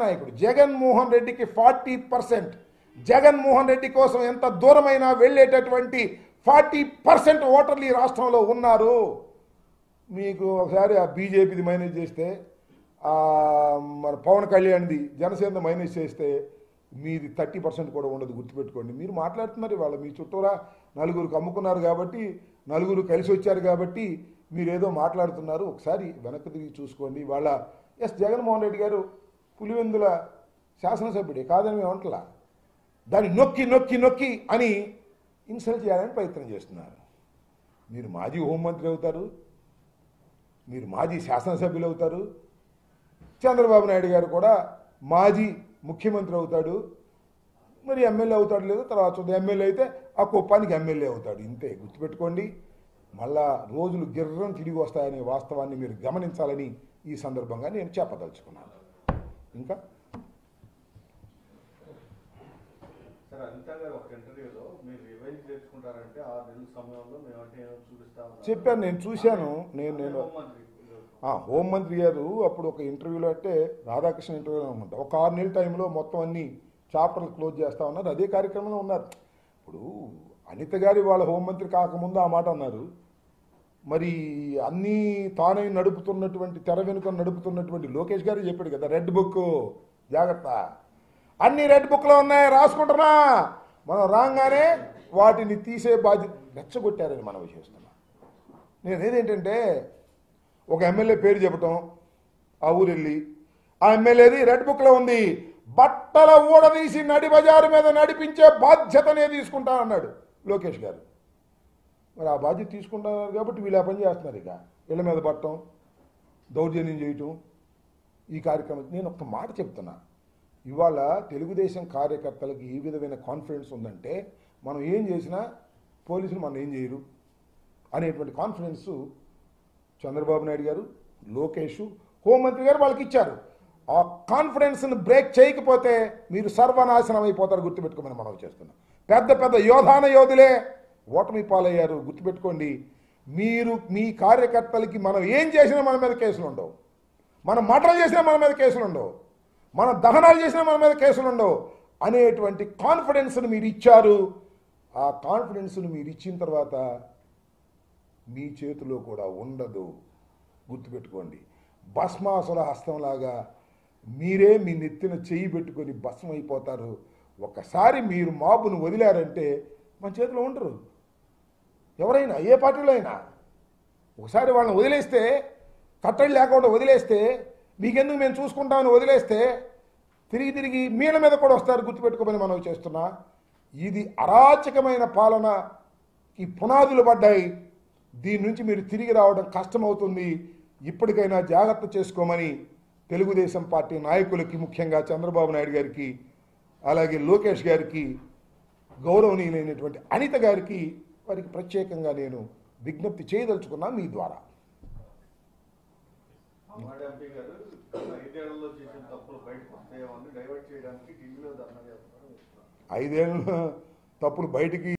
నాయకుడు జగన్మోహన్ రెడ్డికి forty percent Jaganmohan Reddy కోసం ఎంత దూరమైనా వెళ్ళేటటువంటి ఫార్టీ పర్సెంట్ ఓటర్లు ఈ రాష్ట్రంలో ఉన్నారు మీకు ఒకసారి ఆ బీజేపీది మైనస్ చేస్తే ఆ మన పవన్ కళ్యాణ్ది జనసేన మైనస్ చేస్తే మీది థర్టీ పర్సెంట్ కూడా ఉండదు గుర్తుపెట్టుకోండి మీరు మాట్లాడుతున్నారు వాళ్ళ మీ చుట్టూరా నలుగురికి అమ్ముకున్నారు కాబట్టి నలుగురు కలిసి వచ్చారు కాబట్టి మీరు ఏదో మాట్లాడుతున్నారు ఒకసారి వెనక్కి తిరిగి చూసుకోండి వాళ్ళ ఎస్ జగన్మోహన్ రెడ్డి గారు పులివెందుల శాసనసభ్యుడే కాదని మేము అంటలా దాన్ని నొక్కి నొక్కి నొక్కి అని ఇన్సల్ట్ చేయాలని ప్రయత్నం చేస్తున్నారు మీరు మాజీ హోంమంత్రి అవుతారు మీరు మాజీ శాసనసభ్యులు అవుతారు చంద్రబాబు నాయుడు గారు కూడా మాజీ ముఖ్యమంత్రి అవుతాడు మరి ఎమ్మెల్యే అవుతాడు లేదో తర్వాత చూద్దాం ఎమ్మెల్యే అయితే ఆ కుప్పానికి ఎమ్మెల్యే అవుతాడు ఇంతే గుర్తుపెట్టుకోండి మళ్ళా రోజులు గిర్రం తిరిగి వస్తాయనే వాస్తవాన్ని మీరు గమనించాలని ఈ సందర్భంగా నేను చెప్పదలుచుకున్నాను ఇంకా సార్ అనిత గారు ఒక ఇంటర్వ్యూలో మీరు రివైజ్ చేసుకుంటారంటే ఆరు నెలల సమయంలో మేమంటే ఏమో చూపిస్తాం చెప్పాను నేను చూశాను నేను నేను హోంమంత్రి ఆ, హోంమంత్రి గారు అప్పుడు ఒక ఇంటర్వ్యూలో అంటే రాధాకృష్ణ ఇంటర్వ్యూలో అనుకుంటా ఒక ఆరు నెలల టైంలో మొత్తం అన్ని చాప్టర్లు క్లోజ్ చేస్తా ఉన్నారు అదే కార్యక్రమంలో ఉన్నారు ఇప్పుడు అనిత గారి వాళ్ళ హోంమంత్రి కాకముందు ఆ మాట అన్నారు మరి అన్నీ తానే నడుపుతున్నటువంటి తెర వెనుక నడుపుతున్నటువంటి లోకేష్ గారు చెప్పాడు కదా రెడ్ బుక్ జాగ్రత్త అన్ని రెడ్ బుక్లో ఉన్నాయి రాసుకుంటున్నా మనం రాగానే వాటిని తీసే బాధ్యత రెచ్చగొట్టారని మనం చేస్తున్నాం నేను ఏదేంటంటే ఒక ఎమ్మెల్యే పేరు చెప్పటం ఆ ఊరెళ్ళి ఆ ఎమ్మెల్యేది రెడ్ బుక్లో ఉంది బట్టల ఊడదీసి నడి బజారు మీద నడిపించే బాధ్యతనే తీసుకుంటానన్నాడు లోకేష్ గారు మరి ఆ బాధ్యత తీసుకుంటున్నారు కాబట్టి వీళ్ళు ఆ పని చేస్తున్నారు ఇక ఇళ్ళ మీద పట్టడం దౌర్జన్యం చేయటం ఈ కార్యక్రమం నేను ఒక మాట చెప్తున్నా ఇవాళ తెలుగుదేశం కార్యకర్తలకు ఈ విధమైన కాన్ఫిడెన్స్ ఉందంటే మనం ఏం చేసినా పోలీసులు మనం ఏం చేయరు అనేటువంటి కాన్ఫిడెన్స్ చంద్రబాబు నాయుడు గారు లోకేష్ హోంమంత్రి గారు వాళ్ళకి ఇచ్చారు ఆ కాన్ఫిడెన్స్ని బ్రేక్ చేయకపోతే మీరు సర్వనాశనం అయిపోతారు గుర్తుపెట్టుకోమని మనం చేస్తున్నాం పెద్ద పెద్ద యోధాన యోధులే ఓటమి పాలయ్యారు గుర్తుపెట్టుకోండి మీరు మీ కార్యకర్తలకి మనం ఏం చేసినా మన మీద కేసులు ఉండవు మనం మటన్ చేసినా మన మీద కేసులు ఉండవు మన దహనాలు చేసినా మన మీద కేసులు ఉండవు అనేటువంటి కాన్ఫిడెన్స్ని మీరు ఇచ్చారు ఆ కాన్ఫిడెన్స్ని మీరు ఇచ్చిన తర్వాత మీ చేతిలో కూడా ఉండదు గుర్తుపెట్టుకోండి భస్మాసుర హస్తంలాగా మీరే మీ నెత్తిన చెయ్యి పెట్టుకొని భస్మం అయిపోతారు ఒకసారి మీరు మాబును వదిలారంటే మన చేతిలో ఉండరు ఎవరైనా ఏ పార్టీలో అయినా ఒకసారి వాళ్ళని వదిలేస్తే కట్టడి లేకుండా వదిలేస్తే మీకెందుకు మేము చూసుకుంటామని వదిలేస్తే తిరిగి తిరిగి మీల మీద కూడా వస్తారు గుర్తుపెట్టుకోమని మనం చేస్తున్నా ఇది అరాచకమైన పాలనకి పునాదులు పడ్డాయి దీని నుంచి మీరు తిరిగి రావడం కష్టమవుతుంది ఇప్పటికైనా జాగ్రత్త చేసుకోమని తెలుగుదేశం పార్టీ నాయకులకి ముఖ్యంగా చంద్రబాబు నాయుడు గారికి అలాగే లోకేష్ గారికి గౌరవనీయులైనటువంటి అనిత గారికి వారికి ప్రత్యేకంగా నేను విజ్ఞప్తి చేయదలుచుకున్నా మీ ద్వారా మాడి ఎంపీ గారు ఐదేళ్లలో చేసిన తప్పులు బయటకు వస్తాయేమో అని డైవర్ట్ చేయడానికి టీవీలో ధర్నా చేస్తున్నారు ఐదేళ్ళ తప్పులు బయటికి